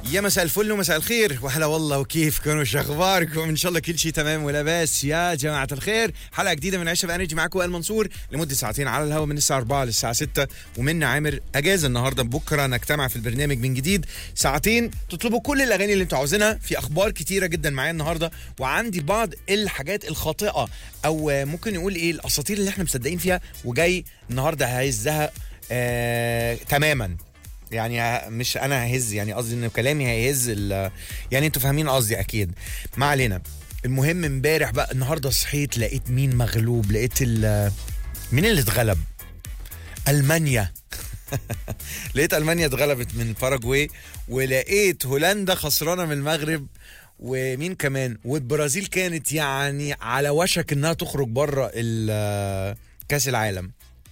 يا مساء الفل ومساء الخير وهلا والله وكيفكم وش اخباركم ان شاء الله كل شيء تمام ولا بس يا جماعه الخير حلقه جديده من عيشه بانرجي معاكم وائل منصور لمده ساعتين على الهواء من الساعه 4 للساعه 6 ومنا عامر اجازه النهارده بكره نجتمع في البرنامج من جديد ساعتين تطلبوا كل الاغاني اللي انتوا عاوزينها في اخبار كتيره جدا معايا النهارده وعندي بعض الحاجات الخاطئه او ممكن نقول ايه الاساطير اللي احنا مصدقين فيها وجاي النهارده هيزها آه تماما يعني ه- مش انا ههز يعني قصدي ان كلامي هيهز ال- يعني انتوا فاهمين قصدي اكيد ما علينا المهم امبارح بقى النهارده صحيت لقيت مين مغلوب لقيت ال مين اللي اتغلب المانيا لقيت المانيا اتغلبت من باراجواي ولقيت هولندا خسرانه من المغرب ومين كمان والبرازيل كانت يعني على وشك انها تخرج بره ال- كاس العالم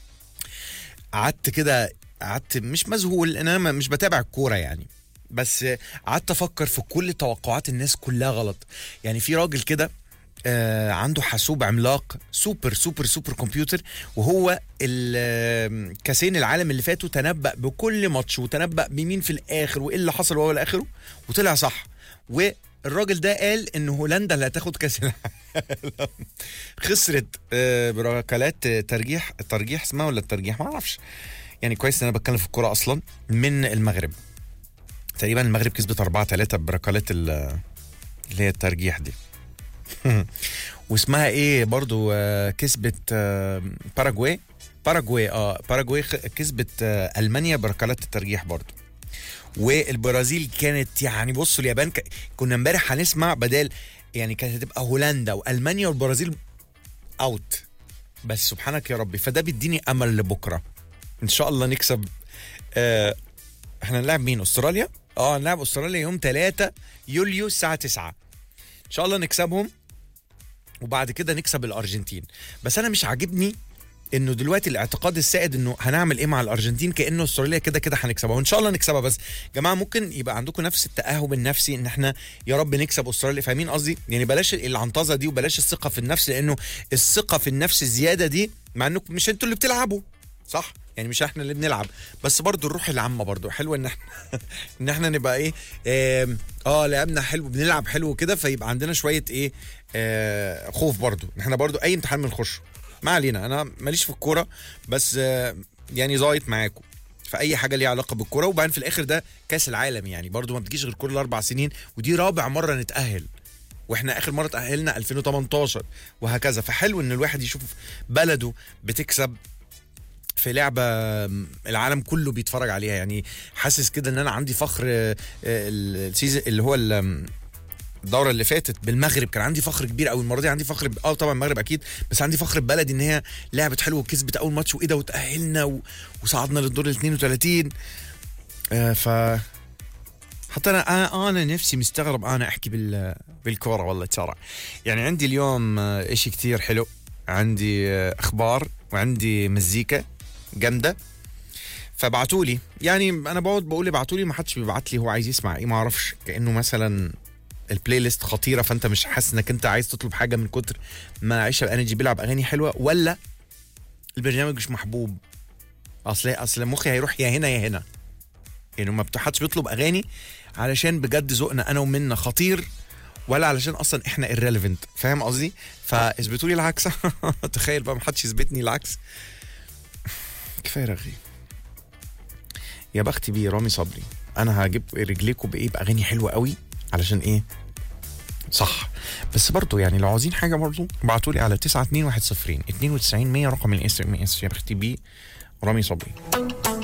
قعدت كده قعدت مش مذهول انا ما- مش بتابع الكوره يعني بس قعدت افكر في كل توقعات الناس كلها غلط يعني في راجل كده آه عنده حاسوب عملاق سوبر سوبر سوبر كمبيوتر وهو ال- كاسين العالم اللي فاتوا تنبأ بكل ماتش وتنبأ بمين في الاخر وايه اللي حصل وهو اخره وطلع صح والراجل ده قال ان هولندا اللي هتاخد كاس العالم خسرت آه، بركلات آه، ترجيح الترجيح اسمها ولا الترجيح ما اعرفش يعني كويس ان انا بتكلم في الكوره اصلا من المغرب تقريبا المغرب كسبت 4 3 بركلات ال- اللي هي الترجيح دي واسمها ايه برضو آه، كسبت آه، باراجواي باراجواي اه باراجواي خ- كسبت آه، المانيا بركلات الترجيح برضو والبرازيل كانت يعني بصوا اليابان ك... كنا امبارح هنسمع بدال يعني كانت هتبقى هولندا والمانيا والبرازيل اوت بس سبحانك يا ربي فده بيديني امل لبكره ان شاء الله نكسب آه احنا نلعب مين استراليا اه نلعب استراليا يوم 3 يوليو الساعه 9 ان شاء الله نكسبهم وبعد كده نكسب الارجنتين بس انا مش عاجبني انه دلوقتي الاعتقاد السائد انه هنعمل ايه مع الارجنتين كانه استراليا كده كده هنكسبها وان شاء الله نكسبها بس جماعه ممكن يبقى عندكم نفس التاهب النفسي ان احنا يا رب نكسب استراليا فاهمين قصدي يعني بلاش العنطزه دي وبلاش الثقه في النفس لانه الثقه في النفس الزياده دي مع انكم مش انتوا اللي بتلعبوا صح يعني مش احنا اللي بنلعب بس برضو الروح العامه برضو حلوه ان احنا ان احنا نبقى ايه آم، اه لعبنا حلو بنلعب حلو كده فيبقى عندنا شويه ايه آه خوف برضو ان احنا برضو اي امتحان بنخشه ما علينا انا ماليش في الكوره بس آه يعني زايط معاكم في اي حاجه ليها علاقه بالكوره وبعدين في الاخر ده كاس العالم يعني برضو ما بتجيش غير كل اربع سنين ودي رابع مره نتاهل واحنا اخر مره تاهلنا 2018 وهكذا فحلو ان الواحد يشوف بلده بتكسب في لعبه العالم كله بيتفرج عليها يعني حاسس كده ان انا عندي فخر آه، آه، السيزون اللي هو ال- الدوره اللي فاتت بالمغرب كان عندي فخر كبير قوي المره دي عندي فخر ب... اه طبعا المغرب اكيد بس عندي فخر ببلدي ان هي لعبت حلو وكسبت اول ماتش وايه ده وتاهلنا و... وصعدنا للدور ال 32 آه ف حتى انا انا انا نفسي مستغرب انا احكي بال بالكوره والله ترى يعني عندي اليوم آه، اشي كتير حلو عندي آه، اخبار وعندي مزيكا جامده فبعتوا لي يعني انا بقعد بقول ابعتوا لي ما حدش بيبعت لي هو عايز يسمع ايه ما اعرفش كانه مثلا البلاي ليست خطيره فانت مش حاسس انك انت عايز تطلب حاجه من كتر ما عيشه انرجي بيلعب اغاني حلوه ولا البرنامج مش محبوب اصل اصل مخي هيروح يا هنا يا هنا يعني ما حدش بيطلب اغاني علشان بجد ذوقنا انا ومنا خطير ولا علشان اصلا احنا irrelevant فاهم قصدي فاثبتوا لي العكس تخيل بقى ما حدش يثبتني العكس كفايه رغي يا بختي بيه رامي صبري انا هجيب رجليكم بايه باغاني حلوه قوي علشان ايه صح بس برضو يعني لو عاوزين حاجه برضو ابعتوا لي على 92102 92 100 رقم الاس ام اس يا بختي بيه رامي صبري